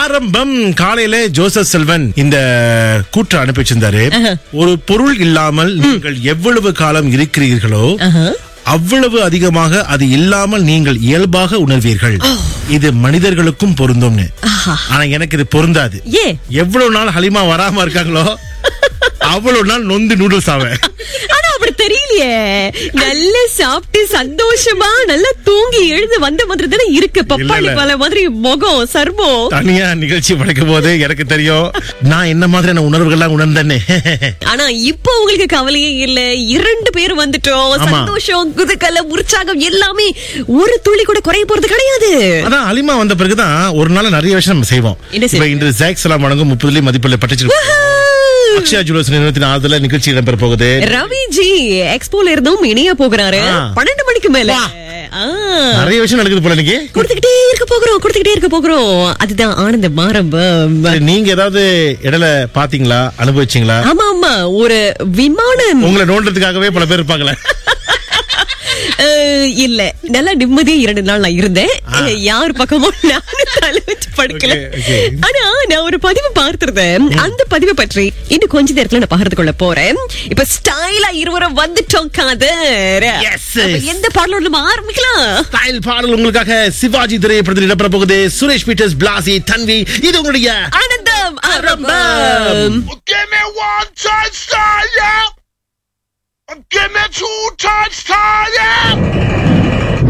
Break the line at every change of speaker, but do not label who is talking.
ஆரம்பம் காலையில ஜோசப் செல்வன் இந்த கூற்று அனுப்பி வச்சிருந்தாரு ஒரு பொருள் இல்லாமல் நீங்கள் எவ்வளவு காலம் இருக்கிறீர்களோ அவ்வளவு அதிகமாக அது இல்லாமல் நீங்கள் இயல்பாக உணர்வீர்கள் இது மனிதர்களுக்கும் பொருந்தும்னு ஆனா எனக்கு இது பொருந்தாது
ஏ
எவ்வளவு நாள் ஹலிமா வராம இருக்காங்களோ அவ்வளவு நாள் நொந்து நூடுல்ஸ் ஆவேன்
ஆனா அப்படி தெரியலையே நல்லா சாப்பிட்டு சந்தோஷமா நல்லா தூங்கி எழுந்து வந்த மாதிரி தானே இருக்கு பப்பாளி
இல்ல.
பழ மாதிரி முகம் சர்மம்
தனியா நிகழ்ச்சி படைக்கும் போது எனக்கு தெரியும் நான் என்ன மாதிரியான உணர்வுகள்லாம் உணர்ந்தேனே
ஆனா இப்போ உங்களுக்கு கவலையே இல்ல இரண்டு பேர் வந்துட்டோம்
ஆமா.
சந்தோஷம் குதூகலம் உற்சாகம் எல்லாமே ஒரு துளி கூட குறைய போறது கிடையாது
அதான் அலிமா வந்த பிறகுதான் ஒரு நாள் நிறைய விஷயம் நம்ம செய்வோம்
என்ன
இப்ப
செய்வீங்க?
இன்று ஜாக்ஸ் எல்லாம் வழங்கும் முப்பதுலயும் மதிப்பில் பட்டுச்சு அக்ஷயா ஜுவல்ஸ் நிறுவனத்தின் ஆறுதல நிகழ்ச்சி இடம்பெற போகுது
ரவி ஜி எக்ஸ்போல இருந்தும் இணைய போகிறாரு
ஆ.
பன்னெண்டு மணிக்கு மேல
வா.
ஆ.
நிறைய விஷயம் நடக்குது போல இன்னைக்கு
கொடுத்துக்கிட்டே இருக்க போகிறோம் கொடுத்துக்கிட்டே இருக்க போகிறோம் அதுதான் ஆனந்தம் ஆரம்பம்
சரி, நீங்க ஏதாவது இடையில பாத்தீங்களா அனுபவிச்சீங்களா
ஆமா ஆமா ஒரு விமானம்
உங்களை நோண்டதுக்காகவே பல பேர் இருப்பாங்களே
அஹ், இல்ல நல்லா நிம்மதியா இரண்டு நாள் நான் இருந்தேன் அஹ், யார் பக்கமும் நானும் தலை வச்சு படுக்கல
Okay, okay.
ஆனா நான் ஒரு பதிவு பார்த்திருந்தேன் அந்த பதிவை பற்றி இன்னும் கொஞ்ச நேரத்துல நான் பகிர்ந்து கொள்ள போறேன் இப்ப ஸ்டைலா இருவரும் வந்துட்டோம் காதர்
Yes.
அப்ப எந்த பாடலோட நம்ம ஆரம்பிக்கலாம்
ஸ்டைல் பாடல் உங்களுக்காக சிவாஜி திரைப்படத்தில் இடம்பெற போகுது சுரேஷ் பீட்டர்ஸ் பிளாசி தன்வி இது உங்களுடைய
ஆனந்தம் ஆரம்பம்
Give me one touch time, yeah. Give me two touch time, yeah.